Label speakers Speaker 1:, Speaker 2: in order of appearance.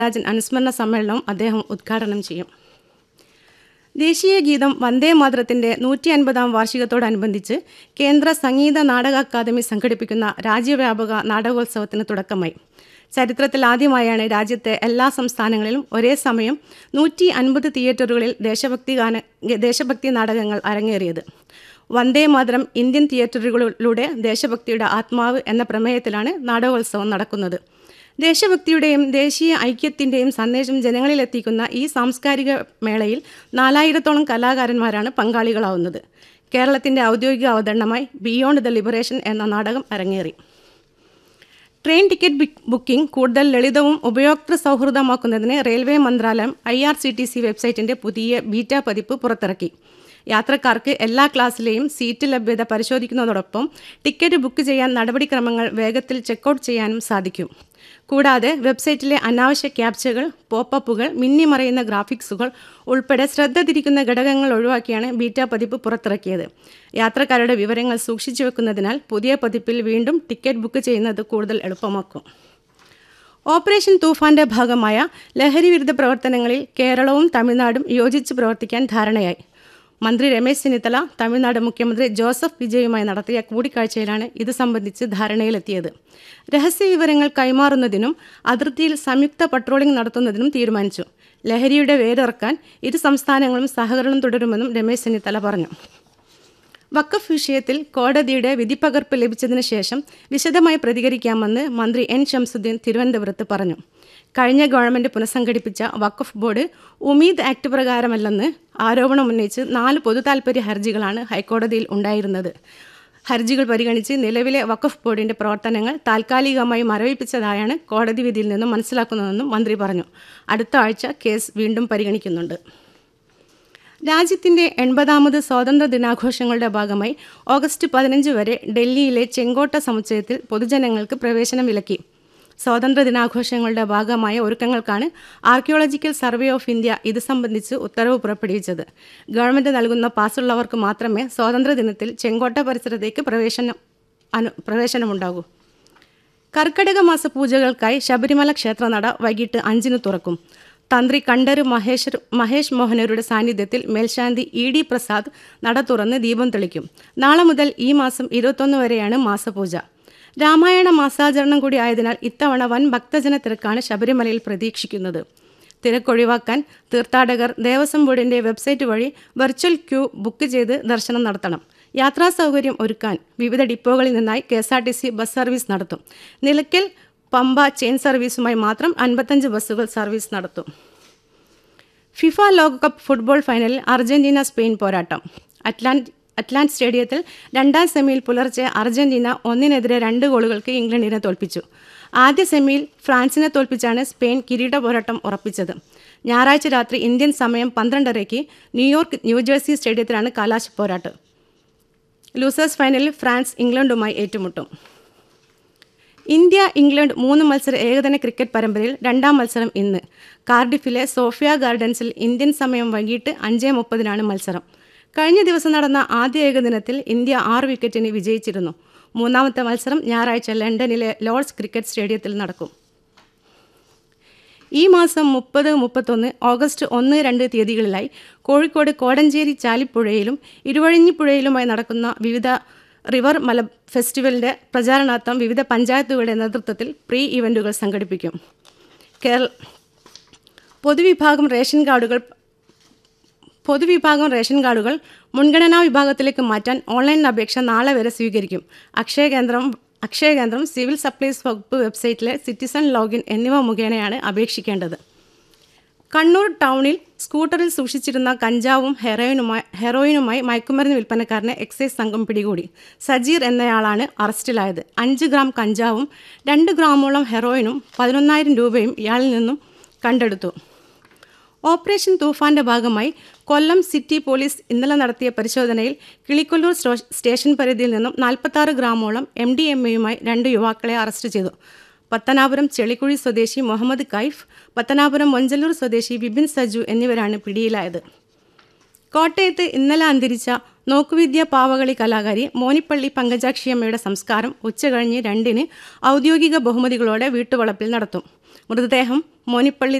Speaker 1: രാജൻ അനുസ്മരണ സമ്മേളനവും അദ്ദേഹം ഉദ്ഘാടനം ചെയ്യും ദേശീയ ഗീതം വന്ദേ മാതരത്തിന്റെ നൂറ്റി അൻപതാം വാർഷികത്തോടനുബന്ധിച്ച് കേന്ദ്ര സംഗീത നാടക അക്കാദമി സംഘടിപ്പിക്കുന്ന രാജ്യവ്യാപക നാടകോത്സവത്തിന് തുടക്കമായി ചരിത്രത്തിൽ ആദ്യമായാണ് രാജ്യത്തെ എല്ലാ സംസ്ഥാനങ്ങളിലും ഒരേ സമയം നൂറ്റി അൻപത് തിയേറ്ററുകളിൽ ദേശഭക്തി ഗാന ദേശഭക്തി നാടകങ്ങൾ അരങ്ങേറിയത് വന്ദേ മാതരം ഇന്ത്യൻ തിയേറ്ററുകളിലൂടെ ദേശഭക്തിയുടെ ആത്മാവ് എന്ന പ്രമേയത്തിലാണ് നാടകോത്സവം നടക്കുന്നത് ദേശഭക്തിയുടെയും ദേശീയ ഐക്യത്തിൻ്റെയും സന്ദേശം ജനങ്ങളിലെത്തിക്കുന്ന ഈ സാംസ്കാരിക മേളയിൽ നാലായിരത്തോളം കലാകാരന്മാരാണ് പങ്കാളികളാവുന്നത് കേരളത്തിൻ്റെ ഔദ്യോഗിക അവതരണമായി ബിയോണ്ട് ദ ലിബറേഷൻ എന്ന നാടകം അരങ്ങേറി ട്രെയിൻ ടിക്കറ്റ് ബുക്ക് ബുക്കിംഗ് കൂടുതൽ ലളിതവും ഉപയോക്തൃ സൗഹൃദമാക്കുന്നതിന് റെയിൽവേ മന്ത്രാലയം I R C T C വെബ്സൈറ്റിൻ്റെ പുതിയ ബീറ്റ പതിപ്പ് പുറത്തിറക്കി യാത്രക്കാർക്ക് എല്ലാ ക്ലാസ്സിലെയും സീറ്റ് ലഭ്യത പരിശോധിക്കുന്നതോടൊപ്പം ടിക്കറ്റ് ബുക്ക് ചെയ്യാൻ നടപടിക്രമങ്ങൾ വേഗത്തിൽ ചെക്കൗട്ട് ചെയ്യാനും സാധിക്കും കൂടാതെ വെബ്സൈറ്റിലെ അനാവശ്യ ക്യാപ്ചകൾ പോപ്പപ്പുകൾ മിന്നിമറയുന്ന ഗ്രാഫിക്സുകൾ ഉൾപ്പെടെ ശ്രദ്ധ തിരിക്കുന്ന ഘടകങ്ങൾ ഒഴിവാക്കിയാണ് ബീറ്റ പതിപ്പ് പുറത്തിറക്കിയത് യാത്രക്കാരുടെ വിവരങ്ങൾ സൂക്ഷിച്ചു വെക്കുന്നതിനാൽ പുതിയ പതിപ്പിൽ വീണ്ടും ടിക്കറ്റ് ബുക്ക് ചെയ്യുന്നത് കൂടുതൽ എളുപ്പമാക്കും ഓപ്പറേഷൻ തൂഫാന്റെ ഭാഗമായ ലഹരി വിരുദ്ധ പ്രവർത്തനങ്ങളിൽ കേരളവും തമിഴ്നാടും യോജിച്ച് പ്രവർത്തിക്കാൻ ധാരണയായി മന്ത്രി രമേശ് ചെന്നിത്തല തമിഴ്നാട് മുഖ്യമന്ത്രി ജോസഫ് വിജയുമായി നടത്തിയ കൂടിക്കാഴ്ചയിലാണ് ഇത് സംബന്ധിച്ച് ധാരണയിലെത്തിയത് രഹസ്യ വിവരങ്ങൾ കൈമാറുന്നതിനും അതിർത്തിയിൽ സംയുക്ത പട്രോളിംഗ് നടത്തുന്നതിനും തീരുമാനിച്ചു ലഹരിയുടെ വേരിറക്കാൻ ഇരു സംസ്ഥാനങ്ങളും സഹകരണം തുടരുമെന്നും രമേശ് ചെന്നിത്തല പറഞ്ഞു വഖഫ് വിഷയത്തിൽ കോടതിയുടെ വിധിപ്പകർപ്പ് ലഭിച്ചതിന് ശേഷം വിശദമായി പ്രതികരിക്കാമെന്ന് മന്ത്രി എൻ ഷംസുദ്ദീൻ തിരുവനന്തപുരത്ത് പറഞ്ഞു കഴിഞ്ഞ ഗവൺമെന്റ് പുനഃസംഘടിപ്പിച്ച വഖഫ് ബോർഡ് ഉമീദ് ആക്ട് പ്രകാരമല്ലെന്ന് ആരോപണം ഉന്നയിച്ച് നാല് പൊതുതാൽപര്യ ഹർജികളാണ് ഹൈക്കോടതിയിൽ ഉണ്ടായിരുന്നത് ഹർജികൾ പരിഗണിച്ച് നിലവിലെ വഖഫ് ബോർഡിന്റെ പ്രവർത്തനങ്ങൾ താൽക്കാലികമായി മരവിപ്പിച്ചതായാണ് കോടതി വിധിയിൽ നിന്നും മനസ്സിലാക്കുന്നതെന്നും മന്ത്രി പറഞ്ഞു അടുത്ത ആഴ്ച കേസ് വീണ്ടും പരിഗണിക്കുന്നുണ്ട് രാജ്യത്തിന്റെ എൺപതാമത് സ്വാതന്ത്ര്യ ദിനാഘോഷങ്ങളുടെ ഭാഗമായി ഓഗസ്റ്റ് പതിനഞ്ച് വരെ ഡൽഹിയിലെ ചെങ്കോട്ട സമുച്ചയത്തിൽ പൊതുജനങ്ങൾക്ക് പ്രവേശനം വിലക്കി സ്വാതന്ത്ര്യ ദിനാഘോഷങ്ങളുടെ ഭാഗമായ ഒരുക്കങ്ങൾക്കാണ് ആർക്കിയോളജിക്കൽ സർവേ ഓഫ് ഇന്ത്യ ഇത് സംബന്ധിച്ച് ഉത്തരവ് പുറപ്പെടുവിച്ചത് ഗവൺമെന്റ് നൽകുന്ന പാസ്സുള്ളവർക്ക് മാത്രമേ സ്വാതന്ത്ര്യ ദിനത്തിൽ ചെങ്കോട്ട പരിസരത്തേക്ക് പ്രവേശനം അനു പ്രവേശനമുണ്ടാകൂ കർക്കടക മാസ പൂജകൾക്കായി ശബരിമല ക്ഷേത്രനട വൈകിട്ട് അഞ്ചിന് തുറക്കും തന്ത്രി കണ്ഠര് മഹേശ്വർ മഹേഷ് മോഹനരുടെ സാന്നിധ്യത്തിൽ മേൽശാന്തി ഇ ഡി പ്രസാദ് നട തുറന്ന് ദീപം തെളിക്കും നാളെ മുതൽ ഈ മാസം ഇരുപത്തൊന്ന് വരെയാണ് മാസപൂജ രാമായണ മാസാചരണം കൂടി ആയതിനാൽ ഇത്തവണ വൻ ഭക്തജന തിരക്കാണ് ശബരിമലയിൽ പ്രതീക്ഷിക്കുന്നത് തിരക്കൊഴിവാക്കാൻ തീർത്ഥാടകർ ദേവസ്വം ബോർഡിന്റെ വെബ്സൈറ്റ് വഴി വെർച്വൽ ക്യൂ ബുക്ക് ചെയ്ത് ദർശനം നടത്തണം യാത്രാ സൗകര്യം ഒരുക്കാൻ വിവിധ ഡിപ്പോകളിൽ നിന്നായി K S R T C bus service നടത്തും നിലയ്ക്കൽ പമ്പ ചെയിൻ സർവീസുമായി മാത്രം അൻപത്തഞ്ച് ബസ്സുകൾ സർവീസ് നടത്തും ഫിഫ ലോകകപ്പ് ഫുട്ബോൾ ഫൈനലിൽ അർജന്റീന സ്പെയിൻ പോരാട്ടം അറ്റ്ലാന്റ് അറ്റ്ലാന്റ് സ്റ്റേഡിയത്തിൽ രണ്ടാം സെമിയിൽ പുലർച്ചെ അർജന്റീന ഒന്നിനെതിരെ രണ്ട് ഗോളുകൾക്ക് ഇംഗ്ലണ്ടിനെ തോൽപ്പിച്ചു ആദ്യ സെമിയിൽ ഫ്രാൻസിനെ തോൽപ്പിച്ചാണ് സ്പെയിൻ കിരീട പോരാട്ടം ഉറപ്പിച്ചത് ഞായറാഴ്ച രാത്രി ഇന്ത്യൻ സമയം പന്ത്രണ്ടരയ്ക്ക് ന്യൂയോർക്ക് ന്യൂജേഴ്സി സ്റ്റേഡിയത്തിലാണ് കലാശ പോരാട്ടം ലൂസേഴ്സ് ഫൈനലിൽ ഫ്രാൻസ് ഇംഗ്ലണ്ടുമായി ഏറ്റുമുട്ടും ഇന്ത്യ ഇംഗ്ലണ്ട് മൂന്ന് മത്സര ഏകദിന ക്രിക്കറ്റ് പരമ്പരയിൽ രണ്ടാം മത്സരം ഇന്ന് കാർഡിഫിലെ സോഫിയ ഗാർഡൻസിൽ ഇന്ത്യൻ സമയം വൈകിട്ട് അഞ്ച് മുപ്പതിനാണ് മത്സരം കഴിഞ്ഞ ദിവസം നടന്ന ആദ്യ ഏകദിനത്തിൽ ഇന്ത്യ ആറ് വിക്കറ്റിന് വിജയിച്ചിരുന്നു മൂന്നാമത്തെ മത്സരം ഞായറാഴ്ച ലണ്ടനിലെ ലോർഡ്സ് ക്രിക്കറ്റ് സ്റ്റേഡിയത്തിൽ നടക്കും ഈ മാസം മുപ്പത് മുപ്പത്തൊന്ന് ഓഗസ്റ്റ് ഒന്ന് രണ്ട് തീയതികളിലായി കോഴിക്കോട് കോടഞ്ചേരി ചാലിപ്പുഴയിലും ഇരുവഴിഞ്ഞിപ്പുഴയിലുമായി നടക്കുന്ന വിവിധ റിവർ മല ഫെസ്റ്റിവലിൻ്റെ പ്രചാരണാർത്ഥം വിവിധ പഞ്ചായത്തുകളുടെ നേതൃത്വത്തിൽ പ്രീ ഇവൻറ്റുകൾ സംഘടിപ്പിക്കും കേരള പൊതുവിഭാഗം റേഷൻ കാർഡുകൾ പൊതുവിഭാഗം റേഷൻ കാർഡുകൾ മുൻഗണനാ വിഭാഗത്തിലേക്ക് മാറ്റാൻ ഓൺലൈൻ അപേക്ഷ നാളെ വരെ സ്വീകരിക്കും അക്ഷയ കേന്ദ്രം അക്ഷയ കേന്ദ്രം സിവിൽ സപ്ലൈസ് വകുപ്പ് വെബ്സൈറ്റിലെ സിറ്റിസൺ ലോഗിൻ എന്നിവ മുഖേനയാണ് അപേക്ഷിക്കേണ്ടത് കണ്ണൂർ ടൗണിൽ സ്കൂട്ടറിൽ സൂക്ഷിച്ചിരുന്ന കഞ്ചാവും ഹെറോയിനുമായി ഹെറോയിനുമായി മയക്കുമരുന്ന് വിൽപ്പനക്കാരനെ എക്സൈസ് സംഘം പിടികൂടി സജീർ എന്നയാളാണ് അറസ്റ്റിലായത് അഞ്ച് ഗ്രാം കഞ്ചാവും രണ്ട് ഗ്രാമോളം ഹെറോയിനും പതിനൊന്നായിരം രൂപയും ഇയാളിൽ നിന്നും കണ്ടെടുത്തു ഓപ്പറേഷൻ തൂഫാന്റെ ഭാഗമായി കൊല്ലം സിറ്റി പോലീസ് ഇന്നലെ നടത്തിയ പരിശോധനയിൽ കിളിക്കൊല്ലൂർ സ്റ്റേഷൻ പരിധിയിൽ നിന്നും നാൽപ്പത്താറ് ഗ്രാമോളം എം ഡി എം എയുമായി രണ്ട് യുവാക്കളെ അറസ്റ്റ് ചെയ്തു പത്തനാപുരം ചെളിക്കുഴി സ്വദേശി മുഹമ്മദ് കൈഫ് പത്തനാപുരം മൊഞ്ചല്ലൂർ സ്വദേശി വിപിൻ സജു എന്നിവരാണ് പിടിയിലായത് കോട്ടയത്ത് ഇന്നലെ അന്തരിച്ച നോക്കുവിദ്യ പാവകളി കലാകാരി മോനിപ്പള്ളി പങ്കജാക്ഷിയമ്മയുടെ സംസ്കാരം ഉച്ചകഴിഞ്ഞ് രണ്ടിന് ഔദ്യോഗിക ബഹുമതികളോടെ വീട്ടുവളപ്പിൽ നടത്തും മൃതദേഹം മോനിപ്പള്ളി